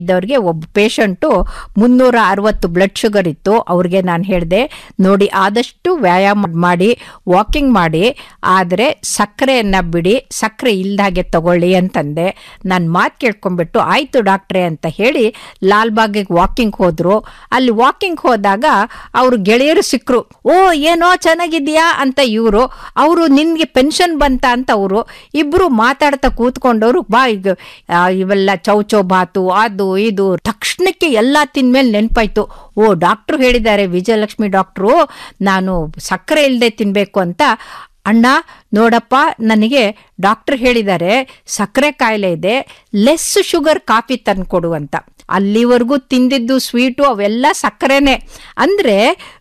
ಇದ್ದವ್ರಿಗೆ ಒಬ್ಬ ಪೇಷಂಟು ಮುನ್ನೂರ ಅರವತ್ತು ಬ್ಲಡ್ ಶುಗರ್ ಇತ್ತು ಅವ್ರಿಗೆ ನಾನು ಹೇಳಿದೆ ನೋಡಿ ಆದಷ್ಟು ವ್ಯಾಯಾಮ ಮಾಡಿ ವಾಕಿಂಗ್ ಮಾಡಿ ಆದರೆ ಸಕ್ಕರೆಯನ್ನು ಬಿಡಿ ಸಕ್ಕರೆ ಇಲ್ದಾಗೆ ತಗೊಳ್ಳಿ ಅಂತಂದೆ ನನ್ನ ಮಾತು ಕೇಳ್ಕೊಂಡ್ಬಿಟ್ಟು ಆಯಿತು ಡಾಕ್ಟ್ರೇ ಅಂತ ಹೇಳಿ ಲಾಲ್ಬಾಗಿಗೆ ವಾಕಿಂಗ್ ಹೋದರು ಅಲ್ಲಿ ವಾಕಿಂಗ್ ಹೋದಾಗ ಅವರು ಗೆಳೆಯರು ಸಿಕ್ಕರು ಓ ಏನೋ ಚೆನ್ನಾಗಿದ್ಯಾ ಅಂತ ಇವರು ಅವರು ನಿನಗೆ ಪೆನ್ಷನ್ ಬಂತ ಅಂತ ಅವರು ಇಬ್ಬರು ಮಾತಾಡ್ತಾ ಕೂತ್ಕೊಂಡವರು ಬಾ ಈಗ ಆ, ಇವೆಲ್ಲ ಚೌಚೌ ಬಾತು ಅದು ಇದು ತಕ್ಷಣಕ್ಕೆ ಎಲ್ಲ ತಿಂದ್ಮೇಲೆ ನೆನಪಾಯ್ತು ಓ ಡಾಕ್ಟ್ರು ಹೇಳಿದ್ದಾರೆ ವಿಜಯಲಕ್ಷ್ಮಿ ಡಾಕ್ಟ್ರು ನಾನು ಸಕ್ಕರೆ ಇಲ್ಲದೆ ತಿನ್ಬೇಕು ಅಂತ ಅಣ್ಣ ನೋಡಪ್ಪ ನನಗೆ ಡಾಕ್ಟರ್ ಹೇಳಿದ್ದಾರೆ ಸಕ್ಕರೆ ಕಾಯಿಲೆ ಇದೆ ಲೆಸ್ ಶುಗರ್ ಕಾಫಿ ತಂದ್ಕೊಡು ಅಂತ ಅಲ್ಲಿವರೆಗೂ ತಿಂದಿದ್ದು ಸ್ವೀಟು ಅವೆಲ್ಲ ಸಕ್ಕರೆನೇ ಅಂದರೆ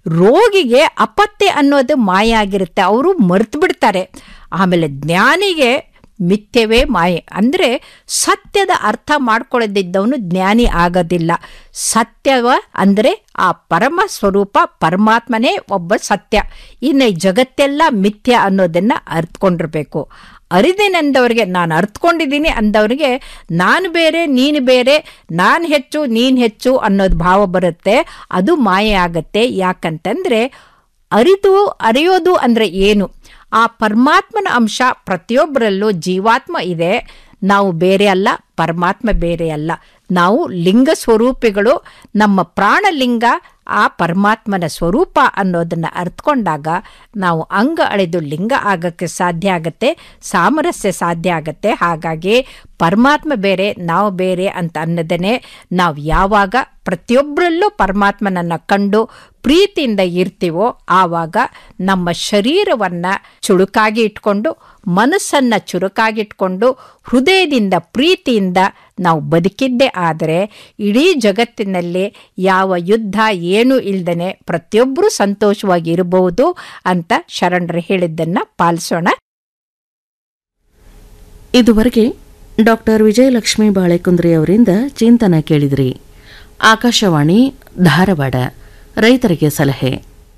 ರೋಗಿಗೆ ಅಪತ್ಯ ಅನ್ನೋದು ಮಾಯ ಆಗಿರುತ್ತೆ ಅವರು ಮರ್ತು ಬಿಡ್ತಾರೆ ಆಮೇಲೆ ಜ್ಞಾನಿಗೆ ಮಿಥ್ಯವೇ ಮಾಯೆ ಅಂದರೆ ಸತ್ಯದ ಅರ್ಥ ಮಾಡ್ಕೊಳ್ಳದಿದ್ದವನು ಜ್ಞಾನಿ ಆಗೋದಿಲ್ಲ ಸತ್ಯವ ಅಂದರೆ ಆ ಪರಮ ಸ್ವರೂಪ ಪರಮಾತ್ಮನೇ ಒಬ್ಬ ಸತ್ಯ ಇನ್ನು ಈ ಜಗತ್ತೆಲ್ಲ ಮಿಥ್ಯ ಅನ್ನೋದನ್ನು ಅರ್ಥಕೊಂಡಿರ್ಬೇಕು ಅರಿದೇನೆಂದವರಿಗೆ ನಾನು ಅರ್ಥಕೊಂಡಿದ್ದೀನಿ ಅಂದವರಿಗೆ ನಾನು ಬೇರೆ ನೀನು ಬೇರೆ ನಾನು ಹೆಚ್ಚು ನೀನು ಹೆಚ್ಚು ಅನ್ನೋದು ಭಾವ ಬರುತ್ತೆ ಅದು ಮಾಯೆ ಆಗತ್ತೆ ಯಾಕಂತಂದರೆ ಅರಿತು ಅರಿಯೋದು ಅಂದರೆ ಏನು ಆ ಪರಮಾತ್ಮನ ಅಂಶ ಪ್ರತಿಯೊಬ್ಬರಲ್ಲೂ ಜೀವಾತ್ಮ ಇದೆ ನಾವು ಬೇರೆ ಅಲ್ಲ ಪರಮಾತ್ಮ ಬೇರೆ ಅಲ್ಲ ನಾವು ಲಿಂಗ ಸ್ವರೂಪಿಗಳು ನಮ್ಮ ಪ್ರಾಣಲಿಂಗ ಆ ಪರಮಾತ್ಮನ ಸ್ವರೂಪ ಅನ್ನೋದನ್ನು ಅರ್ಥಕೊಂಡಾಗ ನಾವು ಅಂಗ ಅಳೆದು ಲಿಂಗ ಆಗಕ್ಕೆ ಸಾಧ್ಯ ಆಗತ್ತೆ ಸಾಮರಸ್ಯ ಸಾಧ್ಯ ಆಗತ್ತೆ ಹಾಗಾಗಿ ಪರಮಾತ್ಮ ಬೇರೆ ನಾವು ಬೇರೆ ಅಂತ ಅನ್ನೋದನ್ನೇ ನಾವು ಯಾವಾಗ ಪ್ರತಿಯೊಬ್ಬರಲ್ಲೂ ಪರಮಾತ್ಮನನ್ನು ಕಂಡು ಪ್ರೀತಿಯಿಂದ ಇರ್ತೀವೋ ಆವಾಗ ನಮ್ಮ ಶರೀರವನ್ನು ಚುರುಕಾಗಿ ಇಟ್ಕೊಂಡು ಮನಸ್ಸನ್ನು ಚುರುಕಾಗಿಟ್ಕೊಂಡು ಹೃದಯದಿಂದ ಪ್ರೀತಿಯಿಂದ ನಾವು ಬದುಕಿದ್ದೇ ಆದರೆ ಇಡೀ ಜಗತ್ತಿನಲ್ಲಿ ಯಾವ ಯುದ್ಧ ಏನೂ ಇಲ್ದನೆ ಪ್ರತಿಯೊಬ್ಬರೂ ಸಂತೋಷವಾಗಿ ಇರಬಹುದು ಅಂತ ಶರಣರು ಹೇಳಿದ್ದನ್ನು ಪಾಲಿಸೋಣ ಇದುವರೆಗೆ ಡಾಕ್ಟರ್ ವಿಜಯಲಕ್ಷ್ಮಿ ಬಾಳೆಕುಂದ್ರಿ ಅವರಿಂದ ಚಿಂತನ ಕೇಳಿದ್ರಿ ಆಕಾಶವಾಣಿ ಧಾರವಾಡ ರೈತರಿಗೆ ಸಲಹೆ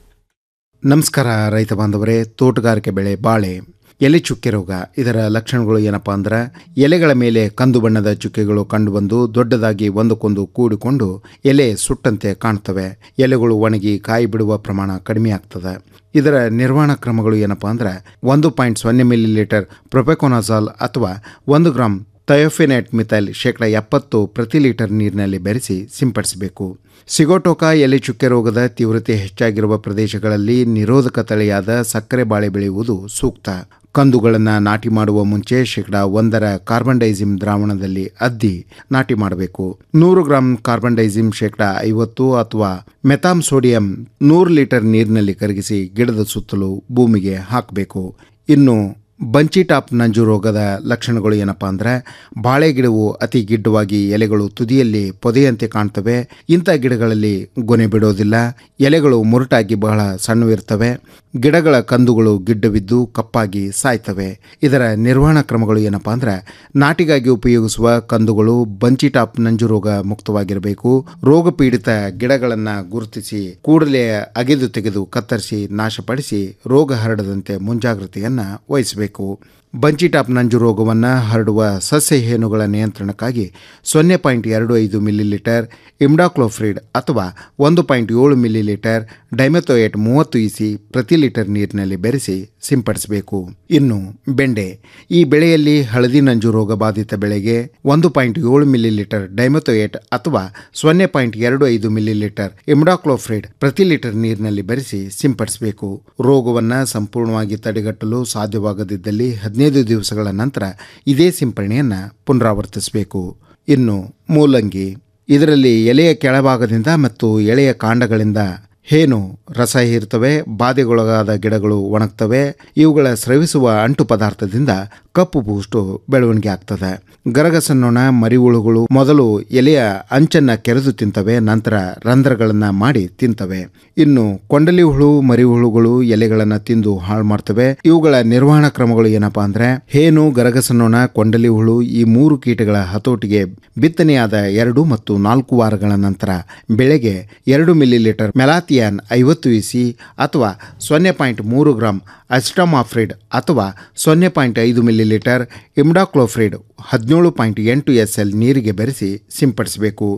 ನಮಸ್ಕಾರ ರೈತ ಬಾಂಧವರೇ ತೋಟಗಾರಿಕೆ ಬೆಳೆ ಬಾಳೆ ಎಲೆ ಚುಕ್ಕೆ ರೋಗ ಇದರ ಲಕ್ಷಣಗಳು ಏನಪ್ಪಾ ಅಂದ್ರೆ ಎಲೆಗಳ ಮೇಲೆ ಕಂದು ಬಣ್ಣದ ಚುಕ್ಕೆಗಳು ಕಂಡುಬಂದು ದೊಡ್ಡದಾಗಿ ಒಂದಕ್ಕೊಂದು ಕೂಡಿಕೊಂಡು ಎಲೆ ಸುಟ್ಟಂತೆ ಕಾಣ್ತವೆ ಎಲೆಗಳು ಒಣಗಿ ಕಾಯಿ ಬಿಡುವ ಪ್ರಮಾಣ ಕಡಿಮೆ ಆಗ್ತದೆ ಇದರ ನಿರ್ವಹಣಾ ಕ್ರಮಗಳು ಏನಪ್ಪಾ ಅಂದ್ರೆ ಒಂದು ಪಾಯಿಂಟ್ ಸೊನ್ನೆ ಮಿಲಿ ಲೀಟರ್ ಪ್ರೊಪೆಕೋನಾಜಾಲ್ ಅಥವಾ ಒಂದು ಗ್ರಾಂ ಥಯೋಫಿನೆಟ್ ಮಿಥೈಲ್ ಶೇಕಡ ಎಪ್ಪತ್ತು ಪ್ರತಿ ಲೀಟರ್ ನೀರಿನಲ್ಲಿ ಬೆರೆಸಿ ಸಿಂಪಡಿಸಬೇಕು ಸಿಗೋಟೋಕ ಎಲೆ ಚುಕ್ಕೆ ರೋಗದ ತೀವ್ರತೆ ಹೆಚ್ಚಾಗಿರುವ ಪ್ರದೇಶಗಳಲ್ಲಿ ನಿರೋಧಕ ತಳಿಯಾದ ಸಕ್ಕರೆ ಬಾಳೆ ಬೆಳೆಯುವುದು ಸೂಕ್ತ ಕಂದುಗಳನ್ನು ನಾಟಿ ಮಾಡುವ ಮುಂಚೆ ಶೇಕಡ ಒಂದರ ಕಾರ್ಬನ್ ಡೈಸಿಮ್ ದ್ರಾವಣದಲ್ಲಿ ಅದ್ದಿ ನಾಟಿ ಮಾಡಬೇಕು ನೂರು ಗ್ರಾಂ ಕಾರ್ಬನ್ ಡೈಸಿಮ್ ಶೇಕಡ ಐವತ್ತು ಅಥವಾ ಮೆಥಾಮ್ ಸೋಡಿಯಂ ನೂರು ಲೀಟರ್ ನೀರಿನಲ್ಲಿ ಕರಗಿಸಿ ಗಿಡದ ಸುತ್ತಲೂ ಭೂಮಿಗೆ ಹಾಕಬೇಕು ಇನ್ನು ಬಂಚಿ ಟಾಪ್ ನಂಜು ರೋಗದ ಲಕ್ಷಣಗಳು ಏನಪ್ಪಾ ಅಂದ್ರೆ ಬಾಳೆ ಗಿಡವು ಅತಿ ಗಿಡ್ಡವಾಗಿ ಎಲೆಗಳು ತುದಿಯಲ್ಲಿ ಪೊದೆಯಂತೆ ಕಾಣ್ತವೆ ಇಂಥ ಗಿಡಗಳಲ್ಲಿ ಗೊನೆ ಬಿಡೋದಿಲ್ಲ ಎಲೆಗಳು ಮುರುಟಾಗಿ ಬಹಳ ಸಣ್ಣವಿರ್ತವೆ ಗಿಡಗಳ ಕಂದುಗಳು ಗಿಡ್ಡವಿದ್ದು ಕಪ್ಪಾಗಿ ಸಾಯ್ತವೆ ಇದರ ನಿರ್ವಹಣಾ ಕ್ರಮಗಳು ಏನಪ್ಪಾ ಅಂದ್ರೆ ನಾಟಿಗಾಗಿ ಉಪಯೋಗಿಸುವ ಕಂದುಗಳು ಬಂಚಿ ಟಾಪ್ ನಂಜು ರೋಗ ಮುಕ್ತವಾಗಿರಬೇಕು ರೋಗ ಪೀಡಿತ ಗಿಡಗಳನ್ನು ಗುರುತಿಸಿ ಕೂಡಲೇ ಅಗೆದು ತೆಗೆದು ಕತ್ತರಿಸಿ ನಾಶಪಡಿಸಿ ರೋಗ ಹರಡದಂತೆ ಮುಂಜಾಗ್ರತೆಯನ್ನು ವಹಿಸಬೇಕು ಬಂಚಿ ಟಾಪ್ ನಂಜು ರೋಗವನ್ನು ಹರಡುವ ಸಸ್ಯ ಹೇನುಗಳ ನಿಯಂತ್ರಣಕ್ಕಾಗಿ ಸೊನ್ನೆ ಪಾಯಿಂಟ್ ಎರಡು ಐದು ಮಿಲಿಲೀಟರ್ ಇಮ್ಡಾಕ್ಲೋಫ್ರಿಡ್ ಅಥವಾ ಒಂದು ಪಾಯಿಂಟ್ ಏಳು ಮಿಲಿಲೀಟರ್ ಡೈಮೆಥೋಯೇಟ್ ಮೂವತ್ತು ಇಸಿ ಪ್ರತಿ ಲೀಟರ್ ನೀರಿನಲ್ಲಿ ಬೆರೆಸಿ ಸಿಂಪಡಿಸಬೇಕು ಇನ್ನು ಬೆಂಡೆ ಈ ಬೆಳೆಯಲ್ಲಿ ಹಳದಿ ನಂಜು ರೋಗ ಬಾಧಿತ ಬೆಳೆಗೆ ಒಂದು ಪಾಯಿಂಟ್ ಏಳು ಮಿಲಿಲೀಟರ್ ಡೈಮೆಥೋಯೇಟ್ ಅಥವಾ ಸೊನ್ನೆ ಪಾಯಿಂಟ್ ಎರಡು ಐದು ಮಿಲಿಲೀಟರ್ ಇಮ್ಡಾಕ್ಲೋಫ್ರಿಡ್ ಪ್ರತಿ ಲೀಟರ್ ನೀರಿನಲ್ಲಿ ಬೆರೆಸಿ ಸಿಂಪಡಿಸಬೇಕು ರೋಗವನ್ನು ಸಂಪೂರ್ಣವಾಗಿ ತಡೆಗಟ್ಟಲು ಸಾಧ್ಯವಾಗದಿದ್ದಲ್ಲಿ ಹದಿನೈದು ದಿವಸಗಳ ನಂತರ ಇದೇ ಸಿಂಪರಣೆಯನ್ನು ಪುನರಾವರ್ತಿಸಬೇಕು ಇನ್ನು ಮೂಲಂಗಿ ಇದರಲ್ಲಿ ಎಲೆಯ ಕೆಳಭಾಗದಿಂದ ಮತ್ತು ಎಳೆಯ ಕಾಂಡಗಳಿಂದ ಹೇನು ರಸ ಹೀರ್ತವೆ ಬಾಧೆಗೊಳಗಾದ ಗಿಡಗಳು ಒಣಗ್ತವೆ ಇವುಗಳ ಸ್ರವಿಸುವ ಅಂಟು ಪದಾರ್ಥದಿಂದ ಕಪ್ಪು ಬೂಷ್ಟು ಬೆಳವಣಿಗೆ ಆಗ್ತದೆ ಗರಗಸನ್ನೊಣ ಮರಿಹುಳುಗಳು ಮೊದಲು ಎಲೆಯ ಅಂಚನ್ನ ಕೆರೆದು ತಿಂತವೆ ನಂತರ ರಂಧ್ರಗಳನ್ನು ಮಾಡಿ ತಿಂತವೆ ಇನ್ನು ಕೊಂಡಲಿ ಹುಳು ಮರಿಹುಳುಗಳು ಎಲೆಗಳನ್ನು ತಿಂದು ಹಾಳು ಮಾಡ್ತವೆ ಇವುಗಳ ನಿರ್ವಹಣಾ ಕ್ರಮಗಳು ಏನಪ್ಪಾ ಅಂದ್ರೆ ಹೇನು ಗರಗಸನ್ನೊಣ ಕೊಂಡಲಿ ಹುಳು ಈ ಮೂರು ಕೀಟಗಳ ಹತೋಟಿಗೆ ಬಿತ್ತನೆಯಾದ ಎರಡು ಮತ್ತು ನಾಲ್ಕು ವಾರಗಳ ನಂತರ ಬೆಳೆಗೆ ಎರಡು ಮಿಲಿಲೀಟರ್ ಮೆಲಾಥಿಯಾನ್ ಐವತ್ತು ಇಸಿ ಅಥವಾ ಸೊನ್ನೆ ಪಾಯಿಂಟ್ ಮೂರು ಗ್ರಾಂ ಅಸ್ಟಮಾಫ್ರಿಡ್ ಅಥವಾ ಸೊನ್ನೆ ಪಾಯಿಂಟ್ ಐದು ಮಿಲಿಲೀಟರ್ ಇಮ್ಡಾಕ್ಲೋಫ್ರಿಡ್ ಹದಿನೇಳು ಪಾಯಿಂಟ್ ಎಂಟು ಎಸ್ ಎಲ್ ನೀರಿಗೆ ಬೆರೆಸಿ ಸಿಂಪಡಿಸಬೇಕು